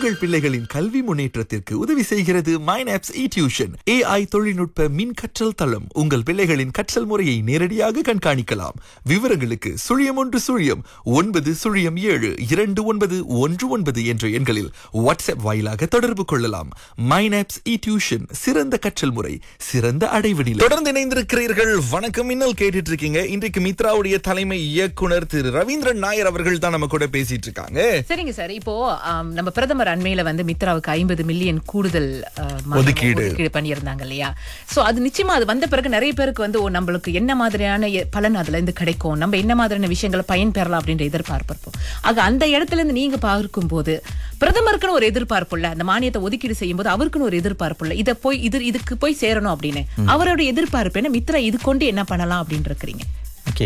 உங்கள் பிள்ளைகளின் கல்வி முன்னேற்றத்திற்கு உதவி செய்கிறது மைனாப்ஸ் இ டியூஷன் ஏஐ தொழில்நுட்ப மின் கற்றல் தளம் உங்கள் பிள்ளைகளின் கற்றல் முறையை நேரடியாக கண்காணிக்கலாம் விவரங்களுக்கு சுழியம் ஒன்று சுழியம் ஒன்பது சுழியம் ஏழு இரண்டு ஒன்பது ஒன்று ஒன்பது என்ற எண்களில் வாட்ஸ்அப் வாயிலாக தொடர்பு கொள்ளலாம் மைனாப்ஸ் இ டியூஷன் சிறந்த கற்றல் முறை சிறந்த அடைவு நிலை தொடர்ந்து இணைந்திருக்கிறீர்கள் வணக்கம் இன்னல் கேட்டுட்டு இருக்கீங்க இன்றைக்கு மித்ராவுடைய தலைமை இயக்குனர் திரு ரவீந்திரன் நாயர் அவர்கள் தான் நம்ம கூட பேசிட்டு இருக்காங்க சரிங்க சார் இப்போ ஆம், நம்ம பிரதமர் அண்மையில வந்து மித்ராவுக்கு ஐம்பது மில்லியன் கூடுதல் ஆ, மானியம் ஒதுக்கீடு. ஒதுக்கீடு பண்ணியிருந்தாங்க இல்லையா சோ அது நிச்சயமா அது வந்த பிறகு நிறைய பேருக்கு வந்து ஓ நம்மளுக்கு என்ன மாதிரியான எ- பலன் அதுல இருந்து கிடைக்கும் நம்ம என்ன மாதிரியான விஷயங்களை பயன் பெறலாம் அப்படின்ற எதிர்பார்ப்பு இருக்கும் ஆக அந்த இடத்துல இருந்து நீங்க பார்க்கும்போது பிரதமருக்குன்னு ஒரு எதிர்பார்ப்புள்ள அந்த மானியத்தை ஒதுக்கீடு செய்யும்போது அவருக்குன்னு ஒரு எதிர்பார்ப்புள்ள இதை போய் இது இதுக்கு போய் சேரணும் அப்படின்னு அவரோட எதிர்பார்ப்பு என்ன மித்ரா இது கொண்டு என்ன பண்ணலாம் அப்படின்னு இருக்கிறீங்க ஓகே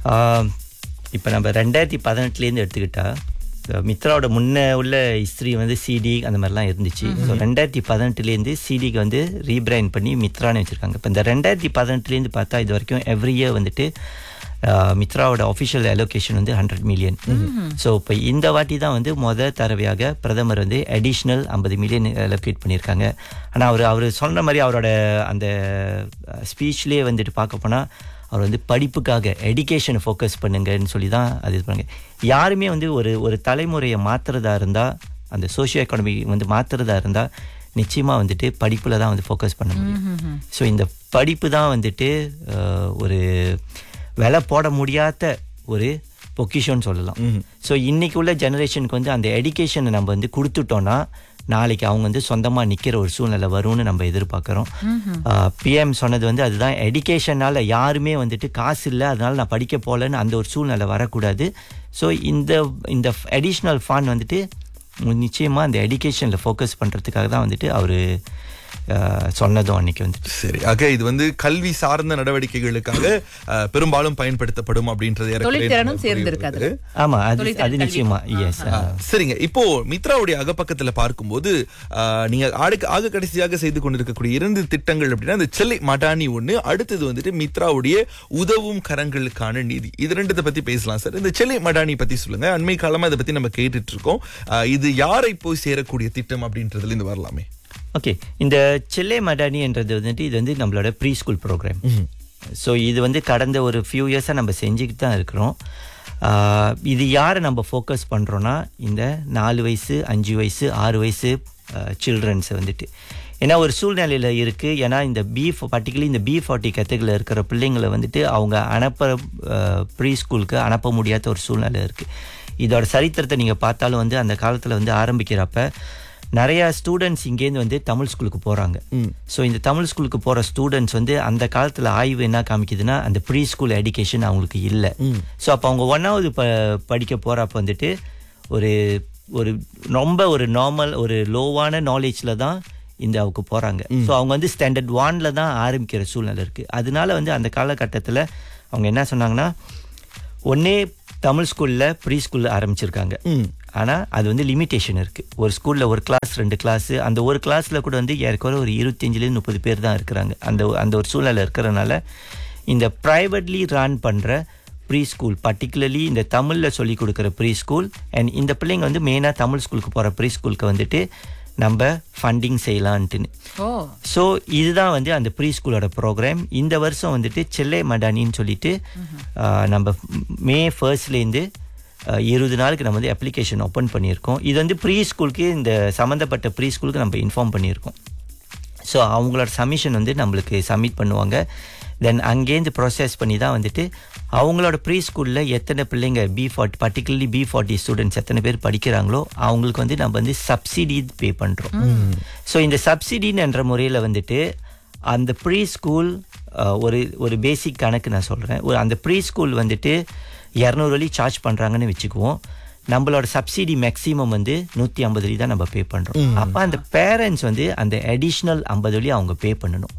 இப்போ நம்ம ரெண்டாயிரத்தி பதினெட்டுலேருந்து எடுத்துக்கிட்டா அஹ் மித்ராவோட முன்ன உள்ள ஹிஸ்ட்ரி வந்து சிடி அந்த மாதிரிலாம் இருந்துச்சு ஸோ ரெண்டாயிரத்தி பதினெட்டுலேருந்து சிடிக்கு வந்து ரீபிரைண்ட் பண்ணி மித்ரான்னு வச்சுருக்காங்க இப்போ இந்த ரெண்டாயிரத்தி பதினெட்டுலேருந்து பார்த்தா இது வரைக்கும் எவ்ரி இயர் வந்துட்டு அஹ் மித்ராவோட அஃபிஷியல் அலோகேஷன் வந்து ஹண்ட்ரட் மில்லியன் ஸோ இப்போ இந்த வாட்டி தான் வந்து முத தடவையாக பிரதமர் வந்து அடிஷ்னல் ஐம்பது மில்லியன் அலோகேட் பண்ணியிருக்காங்க ஆனால் அவர் அவர் சொன்ன மாதிரி அவரோட அந்த ஸ்பீச்லேயே வந்துட்டு பார்க்க போனால் அவர் வந்து படிப்புக்காக எடுகேஷனை ஃபோக்கஸ் பண்ணுங்கன்னு சொல்லி தான் அது இது பண்ணுங்க யாருமே வந்து ஒரு ஒரு தலைமுறையை மாற்றுறதா இருந்தால் அந்த சோஷியோ எக்கானமி வந்து மாற்றுறதா இருந்தால் நிச்சயமாக வந்துட்டு படிப்பில் தான் வந்து ஃபோக்கஸ் பண்ண முடியும் ஸோ இந்த படிப்பு தான் வந்துட்டு அஹ், ஒரு விலை போட முடியாத ஒரு பொக்கிஷம்னு சொல்லலாம் ஸோ இன்னைக்கு உள்ள ஜெனரேஷனுக்கு வந்து அந்த எடுகேஷனை நம்ம வந்து கொடுத்துட்டோம்னா நாளைக்கு அவங்க வந்து சொந்தமாக நிற்கிற ஒரு சூழ்நிலை வரும்னு நம்ம எதிர்பார்க்குறோம் பிஎம் சொன்னது வந்து அதுதான் எடுகேஷனால் யாருமே வந்துட்டு காசு இல்லை அதனால நான் படிக்க போகலன்னு அந்த ஒரு சூழ்நிலை வரக்கூடாது ஸோ இந்த இந்த அடிஷ்னல் ஃபண்ட் வந்துட்டு நிச்சயமாக அந்த எடுகேஷனில் ஃபோக்கஸ் பண்ணுறதுக்காக தான் வந்துட்டு அவர் சொன்னதும் அன்னைக்கு வந்துட்டு சரி ஆக இது வந்து கல்வி சார்ந்த நடவடிக்கைகளுக்காக அஹ், பெரும்பாலும் பயன்படுத்தப்படும் அப்படின்றது ஏறக்குறைய தொழில்திறனும் நமக்கு சேர்ந்திருக்காது. புரியுது. ஆமாம் அது தொழில்திறன் அது கல்வி. நிச்சயமா எஸ் ஆ, சரிங்க இப்போ மித்ராவுடைய அகப்பக்கத்துல பார்க்கும்போது ஆ, நீங்க ஆடுக்கு ஆக கடைசியாக செய்து கொண்டிருக்கக்கூடிய இரண்டு திட்டங்கள் அப்படின்னா அந்த செல்லை மடானி ஒண்ணு அடுத்தது வந்துட்டு மித்ராவுடைய உதவும் கரங்களுக்கான நிதி இது ரெண்டத்தை பத்தி பேசலாம் சார் இந்த செல்லை மடானி பத்தி சொல்லுங்க அண்மை காலமா இதை பத்தி நம்ம கேட்டுட்டு இருக்கோம் ஆ, இது யாரை போய் சேரக்கூடிய திட்டம் அப்படின்றதுல இருந்து வரலாமே ஓகே இந்த செல்லே மடானின்றது வந்துட்டு இது வந்து நம்மளோட ப்ரீ ஸ்கூல் ப்ரோக்ராம் ஸோ இது வந்து கடந்த ஒரு ஃபியூ இயர்ஸாக நம்ம செஞ்சுக்கிட்டு தான் இருக்கிறோம் ஆஹ் இது யாரை நம்ம ஃபோக்கஸ் பண்ணுறோன்னா இந்த நாலு வயசு அஞ்சு வயசு ஆறு வயசு சில்ட்ரன்ஸை வந்துட்டு ஏன்னா ஒரு சூழ்நிலையில் இருக்குது ஏன்னா இந்த பி பர்டிகுலி இந்த பி ஃபார்ட்டி கேட்டகரியில் இருக்கிற பிள்ளைங்களை வந்துட்டு அவங்க அனுப்ப ப்ரீ ஸ்கூலுக்கு அனுப்ப முடியாத ஒரு சூழ்நிலை இருக்குது இதோட சரித்திரத்தை நீங்கள் பார்த்தாலும் வந்து அந்த காலத்தில் வந்து ஆரம்பிக்கிறப்ப நிறைய ஸ்டூடெண்ட்ஸ் இங்கேருந்து வந்து தமிழ் ஸ்கூலுக்கு போகிறாங்க ஸோ இந்த தமிழ் ஸ்கூலுக்கு போகிற ஸ்டூடெண்ட்ஸ் வந்து அந்த காலத்தில் ஆய்வு என்ன காமிக்குதுன்னா அந்த ப்ரீ ஸ்கூல் எஜுகேஷன் அவங்களுக்கு இல்லை ஸோ அப்போ அவங்க ஒன்றாவது ப படிக்க போகிறப்ப வந்துட்டு ஒரு ஒரு ரொம்ப ஒரு நார்மல் ஒரு லோவான நாலேஜில் தான் இந்த அவங்க போகிறாங்க ஸோ அவங்க வந்து ஸ்டாண்டர்ட் ஒன்ல தான் ஆரம்பிக்கிற சூழ்நிலை இருக்குது அதனால வந்து அந்த காலகட்டத்தில் அவங்க என்ன சொன்னாங்கன்னா ஒன்னே தமிழ் ஸ்கூல்ல ப்ரீ ஸ்கூல்ல ஆரம்பிச்சிருக்காங்க ஆனா அது வந்து லிமிட்டேஷன் இருக்கு ஒரு ஸ்கூல்ல ஒரு கிளாஸ் ரெண்டு கிளாஸ் அந்த ஒரு கிளாஸ்ல கூட வந்து ஏற்கனவே ஒரு இருபத்தஞ்சுலேருந்து முப்பது பேர் தான் இருக்கிறாங்க அந்த அந்த ஒரு சூழ்நிலை இருக்கிறனால இந்த ப்ரைவேட்லி ரன் பண்ற ப்ரீ ஸ்கூல் பர்டிகுலர்லி இந்த தமிழில் சொல்லி கொடுக்குற ப்ரீ ஸ்கூல் அண்ட் இந்த பிள்ளைங்க வந்து மெயினாக தமிழ் ஸ்கூலுக்கு போகிற ப்ரீ ஸ்கூலுக்கு வந்துட்டு நம்ம ஃபண்டிங் செய்யலான்ட்டுன்னு ஓ ஸோ இதுதான் வந்து அந்த ப்ரீ ஸ்கூலோட ப்ரோக்ராம் இந்த வருஷம் வந்துட்டு செல்லை மடானின்னு சொல்லிட்டு ஆஹ், நம்ம மே ஃபர்ஸ்ட்லேருந்து இருபது நாளுக்கு நம்ம வந்து அப்ளிகேஷன் ஓப்பன் பண்ணியிருக்கோம் இது வந்து ப்ரீ ஸ்கூலுக்கு இந்த சம்மந்தப்பட்ட ப்ரீ ஸ்கூலுக்கு நம்ம இன்ஃபார்ம் பண்ணியிருக்கோம் ஸோ அவங்களோட சப்மிஷன் வந்து நம்மளுக்கு சப்மிட் பண்ணுவாங்க தென் அங்கேருந்து ப்ராசஸ் பண்ணி தான் வந்துட்டு அவங்களோட ப்ரீ ஸ்கூலில் எத்தனை பிள்ளைங்க B forty particularly B forty students எத்தனை பேர் படிக்கிறாங்களோ அவங்களுக்கு வந்து நம்ம வந்து சப்சிடி பே பண்ணுறோம் ஸோ இந்த சப்சிடின்ற முறையில் வந்துட்டு அந்த ப்ரீ ஸ்கூல் ஒரு ஒரு பேசிக் கணக்கு நான் சொல்கிறேன் ஒரு அந்த ப்ரீ ஸ்கூல் வந்துட்டு இரநூறு வழி சார்ஜ் பண்ணுறாங்கன்னு வச்சுக்குவோம் நம்மளோட சப்சிடி மேக்ஸிமம் வந்து நூற்றி ஐம்பது வழி தான் நம்ம பே பண்ணுறோம் அப்போ அந்த பேரண்ட்ஸ் வந்து அந்த அடிஷ்னல் ஐம்பது வழி அவங்க பே பண்ணணும்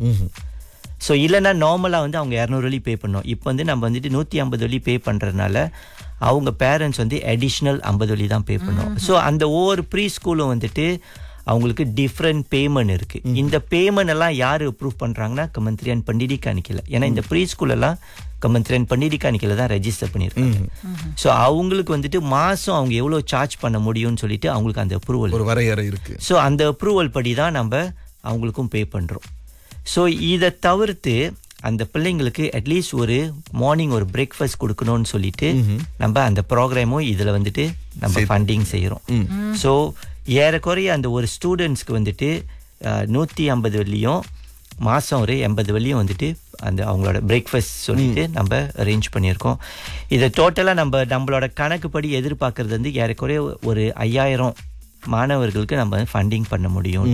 ஸோ இல்லைன்னா நார்மலாக வந்து அவங்க இரநூறு வழி பே பண்ணோம் இப்போ வந்து நம்ம வந்துட்டு நூற்றி ஐம்பது வழி பே பண்ணுறதுனால அவங்க பேரண்ட்ஸ் வந்து அடிஷ்னல் ஐம்பது வழி தான் பே பண்ணோம் ஸோ அந்த ஒவ்வொரு ப்ரீ ஸ்கூலும் வந்துட்டு அவங்களுக்கு டிஃப்ரெண்ட் பேமெண்ட் இருக்கு இந்த பேமெண்ட் எல்லாம் யார் அப்ரூவ் பண்றாங்கன்னா கமந்திரியான் பண்டிடி காணிக்கல ஏன்னா இந்த ப்ரீ ஸ்கூல் எல்லாம் கமந்திரன் பன்னிடிக்கான கீழே தான் ரெஜிஸ்டர் பண்ணியிருக்காங்க ஸோ அவங்களுக்கு வந்துட்டு மாதம் அவங்க எவ்வளோ சார்ஜ் பண்ண முடியும்னு சொல்லிட்டு அவங்களுக்கு அந்த அப்ரூவல் ஒரு வரையறை இருக்கு ஸோ அந்த அப்ரூவல் படி தான் நம்ம அவங்களுக்கும் பே பண்ணுறோம் ஸோ இதை தவிர்த்து அந்த பிள்ளைங்களுக்கு அட்லீஸ்ட் ஒரு மார்னிங் ஒரு பிரேக்ஃபாஸ்ட் கொடுக்கணும்னு சொல்லிட்டு நம்ம அந்த ப்ரோக்ராமும் இதில் வந்துட்டு நம்ம ஃபண்டிங் செய்கிறோம் ஸோ ஏறக்குறைய அந்த ஒரு ஸ்டூடெண்ட்ஸ்க்கு வந்துட்டு நூற்றி ஐம்பது வெள்ளியும் மாதம் ஒரு எண்பது வெள்ளியும் வந்துட்டு அந்த அவங்களோட பிரேக்ஃபாஸ்ட் சொல்லிட்டு நம்ம அரேஞ்ச் பண்ணியிருக்கோம் இதை டோட்டலாக நம்ம நம்மளோட கணக்குப்படி எதிர்பார்க்கறது வந்து ஏறக்குறைய ஒரு ஐயாயிரம் மாணவர்களுக்கு நம்ம ஃபண்டிங் பண்ண முடியும்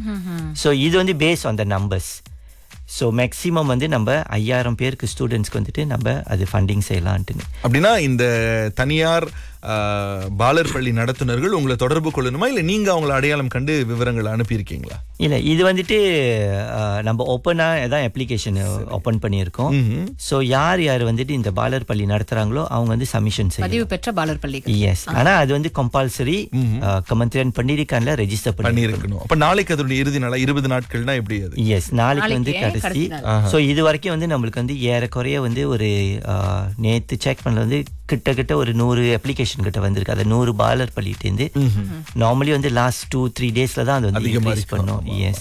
ஸோ இது வந்து base on the numbers so maximum வந்து நம்ம ஐயாயிரம் பேருக்கு ஸ்டூடெண்ட்ஸ்க்கு வந்துட்டு நம்ம அது ஃபண்டிங் செய்யலான்ட்டுன்னு அப்படின்னா இந்த தனியார் ஆ, பாலர் பள்ளி நடத்துனர்கள் உங்களை தொடர்பு கொள்ளணுமா இல்ல நீங்க அவங்கள அடையாளம் கண்டு விவரங்களை அனுப்பியிருக்கீங்களா இல்லை இது வந்துட்டு அஹ், நம்ம ஓப்பனாக தான் அப்ளிகேஷன் ஓப்பன் பண்ணியிருக்கோம் ஸோ யார் யார் வந்துட்டு இந்த பாலர் பள்ளி நடத்துகிறாங்களோ அவங்க வந்து சப்மிஷன் செய்யணும் பதிவு பெற்ற பாலர் பள்ளிகள் எஸ் ஆனா அது வந்து கம்பல்சரி கமந்திரன் பண்டிரிக்கான்ல ரெஜிஸ்டர் பண்ணி பண்ணியிருக்கணும் அப்ப நாளைக்கு அதனுடைய இறுதி நாளா இருபது நாட்கள்னா எப்படி அது எஸ் நாளைக்கு வந்து நாளைக்கு கடைசி கடைசி ஸோ இது வரைக்கும் வந்து நம்மளுக்கு வந்து ஏறக்குறைய வந்து ஒரு அஹ், நேத்து செக் பண்ணல வந்து கிட்டத்தட்ட ஒரு நூறு அப்ளிகேஷன் கிட்ட வந்திருக்கு அது நூறு பாலர் பள்ளிட்டேருந்து நார்மலி வந்து லாஸ்ட் டூ த்ரீ டேஸ்ல தான் அது வந்து அதிகமா இன்க்ரீஸ் இருக்கும். பண்ணோம் எஸ்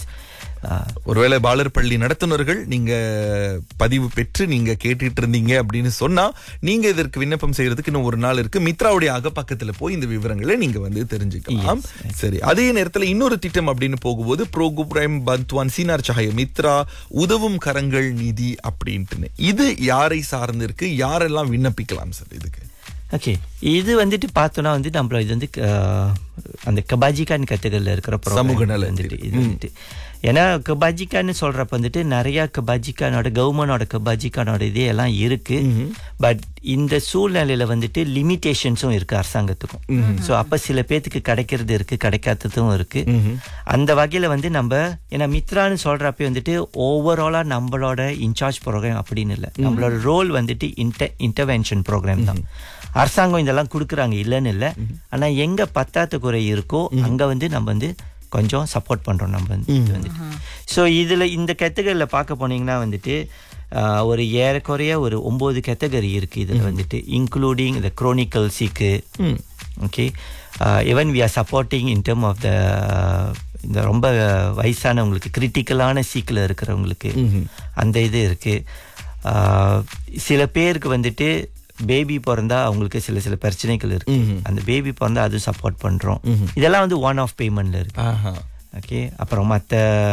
ஒருவேளை பாலர் பள்ளி நடத்துனர்கள் நீங்க பதிவு பெற்று நீங்க கேட்டுட்டு இருந்தீங்க அப்படின்னு சொன்னா நீங்க இதற்கு விண்ணப்பம் செய்யறதுக்கு இன்னும் ஒரு நாள் இருக்கு மித்ராவுடைய அகப்பக்கத்துல போய் இந்த விவரங்களை நீங்க வந்து தெரிஞ்சுக்கலாம் சரி அதே நேரத்துல இன்னொரு திட்டம் அப்படின்னு போகும்போது ப்ரோகுப்ரைம் பந்த்வான் சீனார் சகாய மித்ரா உதவும் கரங்கள் நிதி அப்படின்ட்டுன்னு இது யாரை சார்ந்து இருக்கு யாரெல்லாம் விண்ணப்பிக்கலாம் சார் இதுக்கு ஓகே இது வந்துட்டு பார்த்தோன்னா வந்து நம்மள இது வந்து அஹ், அந்த கபாஜிகான் கத்துக்கள்ல இருக்கிற program சமூக நல வந்துட்டு இது வந்துட்டு ஏன்னா கபாஜிகான்னு சொல்றப்ப வந்துட்டு நிறைய கபாஜிகானோட கவர்மெண்டோட கபாஜிகானோட இதே எல்லாம் இருக்கு பட் இந்த சூழ்நிலையில வந்துட்டு லிமிட்டேஷன்ஸும் இருக்கு அரசாங்கத்துக்கும் ஸோ அப்ப சில பேத்துக்கு கிடைக்கிறது இருக்கு கிடைக்காததும் இருக்கு அந்த வகையில வந்து நம்ம ஏன்னா மித்ரான்னு சொல்றப்ப வந்துட்டு ஓவராலா நம்மளோட இன்சார்ஜ் ப்ரோக்ராம் அப்படின்னு இல்லை நம்மளோட ரோல் வந்துட்டு இன்ட இன்டர்வென்ஷன் ப்ரோக்ராம் தான் அரசாங்கம் இதெல்லாம் கொடுக்குறாங்க இல்லைன்னு இல்லை ஆனா எங்க பத்தாத குறை இருக்கோ அங்க வந்து நம்ம வந்து கொஞ்சம் சப்போர்ட் பண்றோம் நம்ம வந்து இது வந்துட்டு ஸோ இதுல இந்த கேட்டகரியில் பார்க்க போனீங்கன்னா வந்துட்டு ஆஹ், ஒரு ஏறக்குறைய ஒரு ஒன்பது கேட்டகரி இருக்கு இதுல வந்துட்டு இன்க்ளூடிங் இந்த chronically sick okay even we are supporting in term of the இந்த ரொம்ப வயசானவங்களுக்கு கிரிட்டிக்கலான சீக்கில் இருக்கிறவங்களுக்கு அந்த இது இருக்கு ஆஹ், சில பேருக்கு வந்துட்டு பேபி பிறந்தா அவங்களுக்கு சில சில பிரச்சனைகள் இருக்கு அந்த பேபி பிறந்தா அதுவும் சப்போர்ட் பண்றோம் இதெல்லாம் வந்து ஒன் ஆஃப் பேமெண்ட்ல இருக்கு ஆஹா ஓகே அப்புறம் மற்ற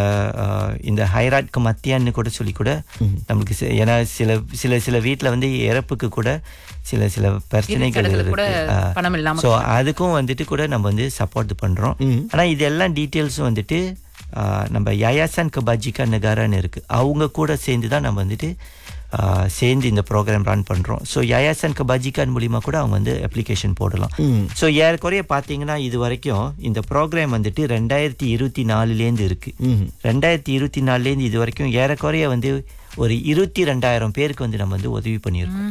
இந்த ஹைராட்க்கு மத்தியான்னு கூட சொல்லி கூட நம்மளுக்கு சி- ஏன்னா சில சில சில வீட்டில் வந்து இறப்புக்கு கூட சில சில பிரச்சனைகள் சடங்குல கூட இருக்கு பணம் இல்லாம ஸோ அதுக்கும் வந்துட்டு கூட நம்ம வந்து சப்போர்ட் பண்றோம் ஆனா இது எல்லாம் டீட்டெயில்ஸும் வந்துட்டு ஆ, நம்ம யாயாசான் கபாஜிகா நகாரான்னு இருக்கு அவங்க கூட சேர்ந்து தான் நம்ம வந்துட்டு ஆ, சேர்ந்து இந்த ப்ரோக்ராம் ரன் பண்றோம் ஸோ யாயாசான் கபாஜிகான் மூலியமா கூட அவங்க வந்து அப்ளிகேஷன் போடலாம் ஸோ ஏறக்குறைய பார்த்தீங்கன்னா இது வரைக்கும் இந்த ப்ரோக்ராம் வந்துட்டு ரெண்டாயிரத்தி இருபத்தி நாலுலேருந்து இருக்கு ரெண்டாயிரத்தி இருபத்தி நாலுலேருந்து இது வரைக்கும் ஏறக்குறைய வந்து ஒரு இருபத்தி ரெண்டாயிரம் பேருக்கு வந்து நம்ம வந்து உதவி பண்ணியிருக்கோம்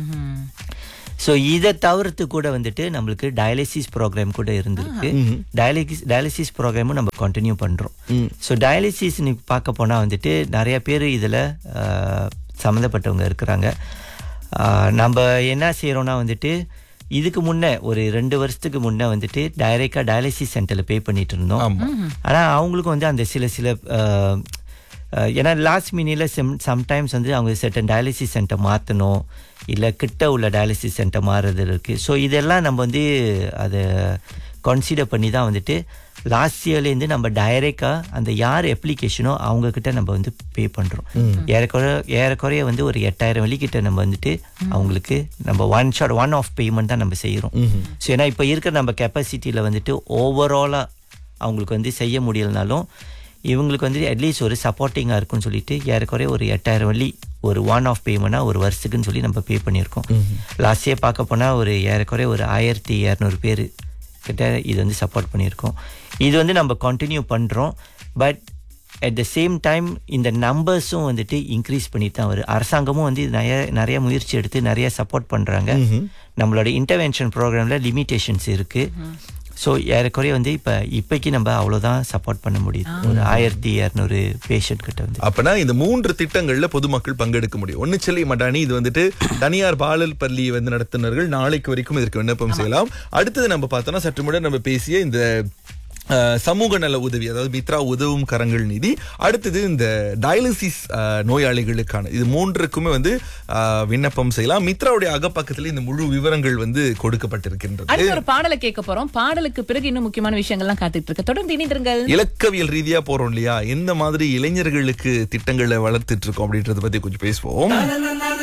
ஸோ இதை தவிர்த்து கூட வந்துட்டு நம்மளுக்கு டயாலிசிஸ் ப்ரோக்ராம் கூட இருந்திருக்கு டயாலிசிஸ் டயாலிசிஸ் ப்ரோக்ராமும் நம்ம கண்டினியூ பண்றோம் ஸோ டயாலிசிஸ் பார்க்க போனா வந்துட்டு நிறைய பேர் இதுல ஆஹ், சம்மந்தப்பட்டவங்க இருக்கிறாங்க ஆஹ், நம்ம என்ன செய்யறோம்னா வந்துட்டு இதுக்கு முன்ன ஒரு ரெண்டு வருஷத்துக்கு முன்ன வந்துட்டு டைரக்டா டயாலிசிஸ் சென்டர்ல பே பண்ணிட்டு இருந்தோம் ஆனா அவங்களுக்கும் வந்து அந்த சில சில ஆஹ், அஹ் ஏன்னா லாஸ்ட் மினியில் சம் சம்டைம்ஸ் வந்து அவங்க செட்டன் டயாலிசிஸ் சென்டர் மாற்றணும் இல்லை கிட்ட உள்ள டயாலிசிஸ் சென்டர் மாறுறது இருக்குது ஸோ இதெல்லாம் நம்ம வந்து அதை கன்சிடர் பண்ணி தான் வந்துட்டு லாஸ்ட் இயர்லேருந்து நம்ம டைரெக்டாக அந்த யார் அப்ளிகேஷனோ அவங்கக்கிட்ட நம்ம வந்து பே பண்ணுறோம் ஏறக்குறைய ஏறக்குறைய வந்து ஒரு எட்டாயிரம் வெள்ளிக்கிட்ட நம்ம வந்துட்டு அவங்களுக்கு நம்ம one shot one off payment தான் நம்ம செய்கிறோம் ஸோ ஏன்னா இப்போ இருக்கிற நம்ம கெப்பாசிட்டியில் வந்துட்டு ஓவராலாக அவங்களுக்கு வந்து செய்ய முடியலனாலும் இவங்களுக்கு வந்து அட்லீஸ்ட் ஒரு சப்போர்ட்டிங்காக இருக்கும்னு சொல்லிட்டு ஏறக்குறைய ஒரு எட்டாயிரம் வள்ளி ஒரு ஒன் ஆஃப் பேமெண்ட்னா ஒரு வருஷத்துக்குன்னு சொல்லி நம்ம பே பண்ணியிருக்கோம் லாஸ்ட் இயர் பார்க்க போனால் ஒரு ஏறக்குறைய ஒரு ஆயிரத்தி இரநூறு பேர் கிட்ட இது வந்து சப்போர்ட் பண்ணியிருக்கோம் இது வந்து நம்ம கண்டினியூ பண்ணுறோம் but at the same time இந்த நம்பர்ஸும் வந்துட்டு இன்க்ரீஸ் பண்ணிட்டு தான் வருது அரசாங்கமும் வந்து நிறைய நிறைய முயற்சி எடுத்து நிறைய சப்போர்ட் பண்ணுறாங்க நம்மளோட இன்டர்வென்ஷன் ப்ரோக்ராமில் லிமிட்டேஷன்ஸ் இருக்குது ஸோ ஏறக்குறைய வந்து இப்போ இப்போக்கி நம்ம அவ்வளோதான் சப்போர்ட் பண்ண முடியுது ஒரு ஆயிரத்தி இரநூறு பேஷண்ட் கிட்ட வந்து அப்பனா இந்த மூன்று திட்டங்கள்ல பொதுமக்கள் பங்கெடுக்க முடியும் ஒன்னு செல்லை மடானி இது வந்துட்டு தனியார் பாலல் பள்ளி வந்து நடத்துனர்கள் நாளைக்கு வரைக்கும் இதற்கு விண்ணப்பம் செய்யலாம் அடுத்தது நம்ம பார்த்தோம்னா சற்று முன்னாடி நம்ம பேசிய இந்த அஹ், சமூக நல உதவி அதாவது மித்ரா உதவும் கரங்கள் நிதி அடுத்தது இந்த டயாலிசிஸ் அஹ், நோயாளிகளுக்கான இது மூன்றுக்குமே வந்து அஹ், விண்ணப்பம் செய்யலாம் மித்ராவுடைய அகப்பக்கத்துல இந்த முழு விவரங்கள் வந்து கொடுக்கப்பட்டிருக்கின்றது அடுத்த ஒரு பாடலை கேட்க போறோம் பாடலுக்கு பிறகு இன்னும் முக்கியமான விஷயங்கள்லாம் காத்துட்டு இருக்கு தொடர்ந்து இணைந்திருங்கள் இலக்கவியல் ரீதியா போறோம் இல்லையா எந்த மாதிரி இளைஞர்களுக்கு திட்டங்களை வளர்த்துட்டு இருக்கோம் அப்படின்றத பத்தி கொஞ்சம் பேசுவோம்